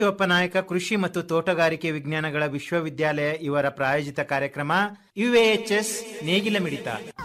ಶಿವಪ್ಪನಾಯಕ ಕೃಷಿ ಮತ್ತು ತೋಟಗಾರಿಕೆ ವಿಜ್ಞಾನಗಳ ವಿಶ್ವವಿದ್ಯಾಲಯ ಇವರ ಪ್ರಾಯೋಜಿತ ಕಾರ್ಯಕ್ರಮ ಯುಎಎಚ್ಎಸ್ ನೇಗಿಲ ಮಿಡಿತ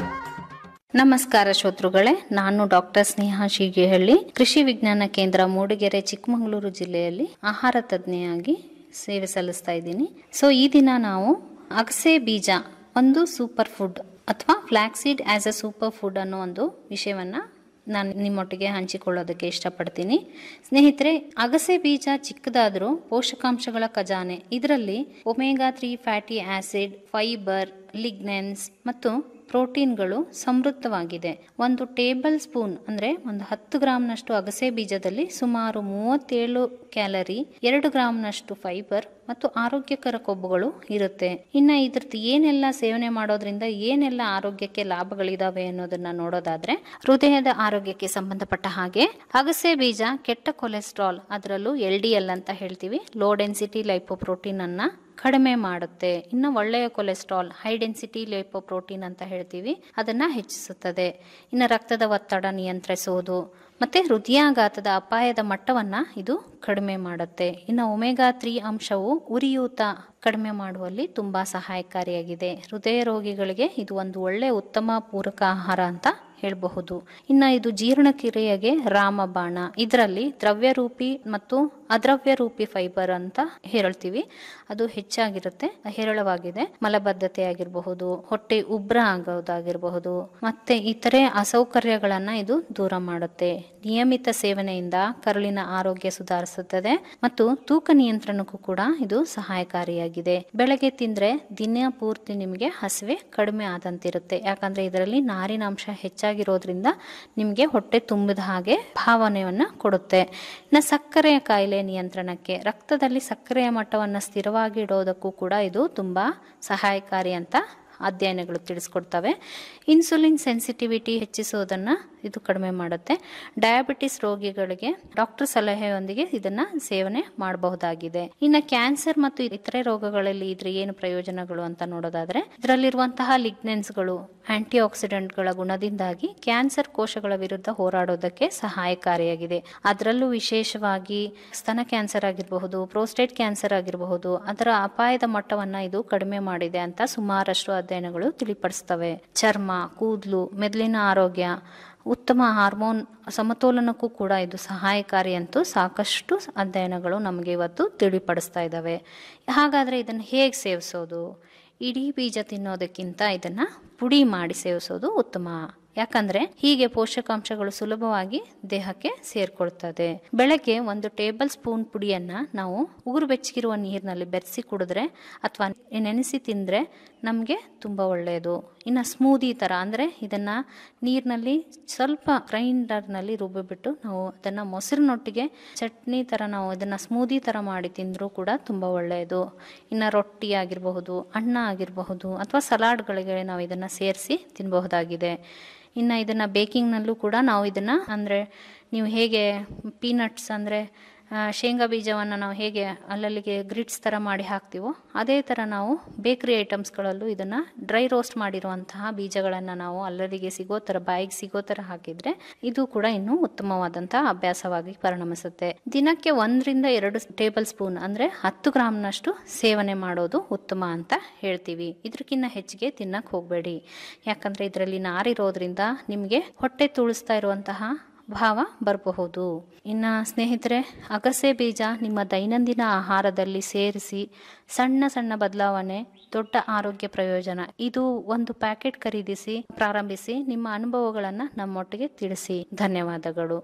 ನಮಸ್ಕಾರ ಶ್ರೋತೃಗಳೇ ನಾನು ಡಾಕ್ಟರ್ ಸ್ನೇಹಾ ಶೀಗಿಹಳ್ಳಿ ಕೃಷಿ ವಿಜ್ಞಾನ ಕೇಂದ್ರ ಮೂಡಿಗೆರೆ ಚಿಕ್ಕಮಗಳೂರು ಜಿಲ್ಲೆಯಲ್ಲಿ ಆಹಾರ ತಜ್ಞೆಯಾಗಿ ಸೇವೆ ಸಲ್ಲಿಸ್ತಾ ಇದ್ದೀನಿ ಸೊ ಈ ದಿನ ನಾವು ಅಗಸೆ ಬೀಜ ಒಂದು ಸೂಪರ್ ಫುಡ್ ಅಥವಾ flaxseed as a super food ಅನ್ನೋ ಒಂದು ವಿಷಯವನ್ನ ನಾನು ನಿಮ್ಮೊಟ್ಟಿಗೆ ಹಂಚಿಕೊಳ್ಳೋದಕ್ಕೆ ಇಷ್ಟಪಡ್ತೀನಿ ಸ್ನೇಹಿತರೆ ಅಗಸೆ ಬೀಜ ಚಿಕ್ಕದಾದರೂ ಪೋಷಕಾಂಶಗಳ ಖಜಾನೆ ಇದರಲ್ಲಿ omega three fatty acid fibre lignans ಮತ್ತು ಪ್ರೋಟೀನ್ಗಳು ಸಮೃದ್ಧವಾಗಿದೆ ಒಂದು ಟೇಬಲ್ ಸ್ಪೂನ್ ಅಂದ್ರೆ ಒಂದು ಹತ್ತು ಗ್ರಾಂನಷ್ಟು ಅಗಸೆ ಬೀಜದಲ್ಲಿ ಸುಮಾರು ಮೂವತ್ತೇಳು ಕ್ಯಾಲರಿ ಎರಡು ಗ್ರಾಂನಷ್ಟು ಫೈಬರ್ ಮತ್ತು ಆರೋಗ್ಯಕರ ಕೊಬ್ಬುಗಳು ಇರುತ್ತೆ ಇನ್ನ ಇದ್ರದ್ದು ಏನೆಲ್ಲ ಸೇವನೆ ಮಾಡೋದ್ರಿಂದ ಏನೆಲ್ಲ ಆರೋಗ್ಯಕ್ಕೆ ಲಾಭಗಳಿದಾವೆ ಅನ್ನೋದನ್ನ ನೋಡೋದಾದ್ರೆ ಹೃದಯದ ಆರೋಗ್ಯಕ್ಕೆ ಸಂಬಂಧಪಟ್ಟ ಹಾಗೆ ಅಗಸೆ ಬೀಜ ಕೆಟ್ಟ ಕೊಲೆಸ್ಟ್ರಾಲ್ ಅದರಲ್ಲೂ ಎಲ್ ಡಿ ಎಲ್ ಅಂತ ಹೇಳ್ತೀವಿ ಲೋ ಡೆನ್ಸಿಟಿ ಲೈಪೋಪ್ರೋಟೀನ್ ಅನ್ನ ಕಡಿಮೆ ಮಾಡುತ್ತೆ ಇನ್ನು ಒಳ್ಳೆಯ ಕೊಲೆಸ್ಟ್ರಾಲ್ ಹೈ ಡೆನ್ಸಿಟಿ ಲೈಪೋಪ್ರೋಟೀನ್ ಅಂತ ಹೇಳ್ತೀವಿ ಅದನ್ನ ಹೆಚ್ಚಿಸುತ್ತದೆ ಇನ್ನು ರಕ್ತದ ಒತ್ತಡ ನಿಯಂತ್ರಿಸುವುದು ಮತ್ತೆ ಹೃದಯಾಘಾತದ ಅಪಾಯದ ಮಟ್ಟವನ್ನ ಇದು ಕಡಿಮೆ ಮಾಡುತ್ತೆ ಇನ್ನು ಒಮೆಗಾ ತ್ರೀ ಅಂಶವು ಉರಿಯೂತ ಕಡಿಮೆ ಮಾಡುವಲ್ಲಿ ತುಂಬಾ ಸಹಾಯಕಾರಿಯಾಗಿದೆ ಹೃದಯ ರೋಗಿಗಳಿಗೆ ಇದು ಒಂದು ಒಳ್ಳೆ ಉತ್ತಮ ಪೂರಕ ಆಹಾರ ಅಂತ ಹೇಳಬಹುದು ಇನ್ನ ಇದು ಜೀರ್ಣಕ್ರಿಯೆಗೆ ರಾಮಬಾಣ ಇದರಲ್ಲಿ ದ್ರವ್ಯರೂಪಿ ಮತ್ತು ಅದ್ರವ್ಯ ರೂಪಿ ಫೈಬರ್ ಅಂತ ಹೇಳ್ತೀವಿ ಅದು ಹೆಚ್ಚಾಗಿರುತ್ತೆ ಹೇರಳವಾಗಿದೆ ಮಲಬದ್ಧತೆ ಆಗಿರಬಹುದು ಹೊಟ್ಟೆ ಉಬ್ರ ಆಗೋದಾಗಿರಬಹುದು ಮತ್ತೆ ಇತರೆ ಅಸೌಕರ್ಯಗಳನ್ನ ಇದು ದೂರ ಮಾಡುತ್ತೆ ನಿಯಮಿತ ಸೇವನೆಯಿಂದ ಕರುಳಿನ ಆರೋಗ್ಯ ಸುಧಾರಿಸುತ್ತದೆ ಮತ್ತು ತೂಕ ನಿಯಂತ್ರಣಕ್ಕೂ ಕೂಡ ಇದು ಸಹಾಯಕಾರಿಯಾಗಿದೆ ಬೆಳಗ್ಗೆ ತಿಂದ್ರೆ ದಿನ ಪೂರ್ತಿ ನಿಮಗೆ ಹಸಿವೆ ಕಡಿಮೆ ಆದಂತಿರುತ್ತೆ ಯಾಕಂದ್ರೆ ಇದರಲ್ಲಿ ನಾರಿನಾಂಶ ಹೆಚ್ಚಾಗಿರೋದ್ರಿಂದ ನಿಮಗೆ ಹೊಟ್ಟೆ ತುಂಬಿದ ಹಾಗೆ ಭಾವನೆಯನ್ನ ಕೊಡುತ್ತೆ ಇನ್ನು ಸಕ್ಕರೆಯ ಕಾಯಿಲೆ ನಿಯಂತ್ರಣಕ್ಕೆ ರಕ್ತದಲ್ಲಿ ಸಕ್ಕರೆಯ ಮಟ್ಟವನ್ನು ಸ್ಥಿರವಾಗಿ ಇಡೋದಕ್ಕೂ ಕೂಡ ಇದು ತುಂಬಾ ಸಹಾಯಕಾರಿ ಅಂತ ಅಧ್ಯಯನಗಳು ತಿಳಿಸ್ಕೊಡ್ತವೆ ಇನ್ಸುಲಿನ್ ಸೆನ್ಸಿಟಿವಿಟಿ ಹೆಚ್ಚಿಸೋದನ್ನ ಇದು ಕಡಿಮೆ ಮಾಡುತ್ತೆ ಡಯಾಬಿಟಿಸ್ ರೋಗಿಗಳಿಗೆ ಡಾಕ್ಟರ್ ಸಲಹೆಯೊಂದಿಗೆ ಇದನ್ನ ಸೇವನೆ ಮಾಡಬಹುದಾಗಿದೆ ಇನ್ನು ಕ್ಯಾನ್ಸರ್ ಮತ್ತು ಇತರೆ ರೋಗಗಳಲ್ಲಿ ಇದ್ರ ಏನು ಪ್ರಯೋಜನಗಳು ಅಂತ ನೋಡೋದಾದ್ರೆ ಇದರಲ್ಲಿರುವಂತಹ ಲಿಗ್ನೆನ್ಸ್ಗಳು ಆಂಟಿ ಆಕ್ಸಿಡೆಂಟ್ಗಳ ಗುಣದಿಂದಾಗಿ ಕ್ಯಾನ್ಸರ್ ಕೋಶಗಳ ವಿರುದ್ಧ ಹೋರಾಡೋದಕ್ಕೆ ಸಹಾಯಕಾರಿಯಾಗಿದೆ ಅದರಲ್ಲೂ ವಿಶೇಷವಾಗಿ ಸ್ತನ ಕ್ಯಾನ್ಸರ್ ಆಗಿರಬಹುದು ಪ್ರೋಸ್ಟೇಟ್ ಕ್ಯಾನ್ಸರ್ ಆಗಿರಬಹುದು ಅದರ ಅಪಾಯದ ಮಟ್ಟವನ್ನ ಇದು ಕಡಿಮೆ ಮಾಡಿದೆ ಅಂತ ಸುಮಾರಷ್ಟು ಅಧ್ಯಯನಗಳು ತಿಳಿಪಡಿಸ್ತವೆ ಚರ್ಮ ಕೂದಲು ಮೆದುಳಿನ ಆರೋಗ್ಯ ಉತ್ತಮ ಹಾರ್ಮೋನ್ ಸಮತೋಲನಕ್ಕೂ ಕೂಡ ಇದು ಸಹಾಯಕಾರಿ ಅಂತೂ ಸಾಕಷ್ಟು ಅಧ್ಯಯನಗಳು ನಮಗೆ ಇವತ್ತು ತಿಳಿಪಡಿಸ್ತಾ ಇದ್ದಾವೆ ಹಾಗಾದ್ರೆ ಇದನ್ನು ಹೇಗೆ ಸೇವಿಸೋದು ಇಡೀ ಬೀಜ ತಿನ್ನೋದಕ್ಕಿಂತ ಇದನ್ನ ಪುಡಿ ಮಾಡಿ ಸೇವಿಸೋದು ಉತ್ತಮ ಯಾಕಂದ್ರೆ ಹೀಗೆ ಪೋಷಕಾಂಶಗಳು ಸುಲಭವಾಗಿ ದೇಹಕ್ಕೆ ಸೇರ್ಕೊಳ್ತದೆ ಬೆಳಗ್ಗೆ ಒಂದು ಟೇಬಲ್ ಸ್ಪೂನ್ ಪುಡಿಯನ್ನ ನಾವು ಉಗುರು ಬೆಚ್ಚಗಿರುವ ನೀರಿನಲ್ಲಿ ಬೆರೆಸಿ ಕುಡಿದ್ರೆ ಅಥವಾ ನೆನೆಸಿ ತಿಂದ್ರೆ ನಮಗೆ ತುಂಬಾ ಒಳ್ಳೆಯದು ಇನ್ನು ಸ್ಮೂದಿ ತರ ಅಂದ್ರೆ ಇದನ್ನ ನೀರಿನಲ್ಲಿ ಸ್ವಲ್ಪ ಗ್ರೈಂಡರ್ನಲ್ಲಿ ರುಬ್ಬಿಬಿಟ್ಟು ನಾವು ಅದನ್ನ ಮೊಸರಿನೊಟ್ಟಿಗೆ ಚಟ್ನಿ ತರ ನಾವು ಇದನ್ನ ಸ್ಮೂದಿ ತರ ಮಾಡಿ ತಿಂದರೂ ಕೂಡ ತುಂಬಾ ಒಳ್ಳೆಯದು ಇನ್ನು ರೊಟ್ಟಿ ಆಗಿರಬಹುದು ಅನ್ನ ಆಗಿರಬಹುದು ಅಥವಾ ಸಲಾಡ್ಗಳಿಗೆ ನಾವು ಇದನ್ನ ಸೇರಿಸಿ ತಿನ್ನಬಹುದಾಗಿದೆ ಇನ್ನು ಇದನ್ನ ಬೇಕಿಂಗ್ನಲ್ಲೂ ಕೂಡ ನಾವು ಇದನ್ನ ಅಂದ್ರೆ ನೀವು ಹೇಗೆ ಪೀನಟ್ಸ್ ಅಂದ್ರೆ ಆ, ಶೇಂಗಾ ಬೀಜವನ್ನು ನಾವು ಹೇಗೆ ಅಲ್ಲಲ್ಲಿಗೆ ಗ್ರಿಟ್ಸ್ ಥರ ಮಾಡಿ ಹಾಕ್ತೀವೋ ಅದೇ ಥರ ನಾವು ಬೇಕರಿ ಐಟಮ್ಸ್ಗಳಲ್ಲೂ ಇದನ್ನು ಡ್ರೈ ರೋಸ್ಟ್ ಮಾಡಿರುವಂತಹ ಬೀಜಗಳನ್ನು ನಾವು ಅಲ್ಲಲ್ಲಿಗೆ ಸಿಗೋ ಥರ ಬಾಯಿಗೆ ಸಿಗೋ ಥರ ಹಾಕಿದರೆ ಇದು ಕೂಡ ಇನ್ನೂ ಉತ್ತಮವಾದಂತಹ ಅಭ್ಯಾಸವಾಗಿ ಪರಿಣಮಿಸುತ್ತೆ ದಿನಕ್ಕೆ ಒಂದರಿಂದ ಎರಡು ಟೇಬಲ್ ಸ್ಪೂನ್ ಅಂದರೆ ಹತ್ತು ಗ್ರಾಮ್ನಷ್ಟು ಸೇವನೆ ಮಾಡೋದು ಉತ್ತಮ ಅಂತ ಹೇಳ್ತೀವಿ ಇದಕ್ಕಿಂತ ಹೆಚ್ಚಿಗೆ ತಿನ್ನಕ್ಕೆ ಹೋಗಬೇಡಿ ಯಾಕಂದರೆ ಇದರಲ್ಲಿ ನಾರಿರೋದ್ರಿಂದ ನಿಮಗೆ ಹೊಟ್ಟೆ ತುಳಿಸ್ತಾ ಇರುವಂತಹ ಭಾವ ಬರಬಹುದು ಇನ್ನು ಸ್ನೇಹಿತರೆ ಅಗಸೆ ಬೀಜ ನಿಮ್ಮ ದೈನಂದಿನ ಆಹಾರದಲ್ಲಿ ಸೇರಿಸಿ ಸಣ್ಣ ಸಣ್ಣ ಬದಲಾವಣೆ ದೊಡ್ಡ ಆರೋಗ್ಯ ಪ್ರಯೋಜನ ಇದು ಒಂದು ಪ್ಯಾಕೆಟ್ ಖರೀದಿಸಿ ಪ್ರಾರಂಭಿಸಿ ನಿಮ್ಮ ಅನುಭವಗಳನ್ನು ನಮ್ಮೊಟ್ಟಿಗೆ ತಿಳಿಸಿ ಧನ್ಯವಾದಗಳು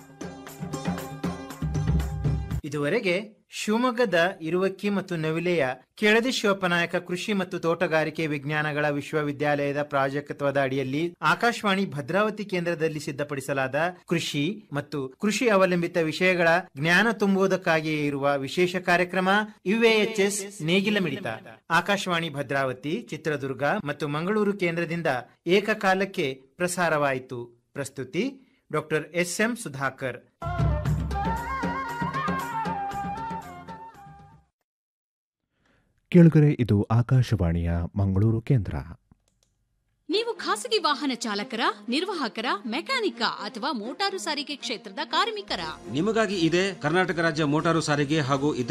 ಇದುವರೆಗೆ ಶಿವಮೊಗ್ಗದ ಇರುವಕ್ಕಿ ಮತ್ತು ನವಿಲೆಯ ಕೆಳದಿ ಶಿವಪ್ಪನಾಯಕ ಕೃಷಿ ಮತ್ತು ತೋಟಗಾರಿಕೆ ವಿಜ್ಞಾನಗಳ ವಿಶ್ವವಿದ್ಯಾಲಯದ ಪ್ರಾಜೆಕ್ಟ್ವದ ಅಡಿಯಲ್ಲಿ ಆಕಾಶವಾಣಿ ಭದ್ರಾವತಿ ಕೇಂದ್ರದಲ್ಲಿ ಸಿದ್ಧಪಡಿಸಲಾದ ಕೃಷಿ ಮತ್ತು ಕೃಷಿ ಅವಲಂಬಿತ ವಿಷಯಗಳ ಜ್ಞಾನ ತುಂಬುವುದಕ್ಕಾಗಿಯೇ ಇರುವ ವಿಶೇಷ ಕಾರ್ಯಕ್ರಮ ಯುಎಎಚ್ಎಸ್ ನೇಗಿಲ ಮಿಡಿತ ಆಕಾಶವಾಣಿ ಭದ್ರಾವತಿ ಚಿತ್ರದುರ್ಗ ಮತ್ತು ಮಂಗಳೂರು ಕೇಂದ್ರದಿಂದ ಏಕಕಾಲಕ್ಕೆ ಪ್ರಸಾರವಾಯಿತು ಪ್ರಸ್ತುತಿ ಡಾಕ್ಟರ್ ಎಸ್ ಎಂ ಸುಧಾಕರ್ ಕೇಳುಗರೆ ಇದು ಆಕಾಶವಾಣಿಯ ಮಂಗಳೂರು ಕೇಂದ್ರ ನೀವು ಖಾಸಗಿ ವಾಹನ ಚಾಲಕರ ನಿರ್ವಾಹಕರ ಮೆಕ್ಯಾನಿಕ ಅಥವಾ ಮೋಟಾರು ಸಾರಿಗೆ ಕ್ಷೇತ್ರದ ಕಾರ್ಮಿಕರ ನಿಮಗಾಗಿ ಇದೆ ಕರ್ನಾಟಕ ರಾಜ್ಯ ಮೋಟಾರು ಸಾರಿಗೆ ಹಾಗೂ ಇತರ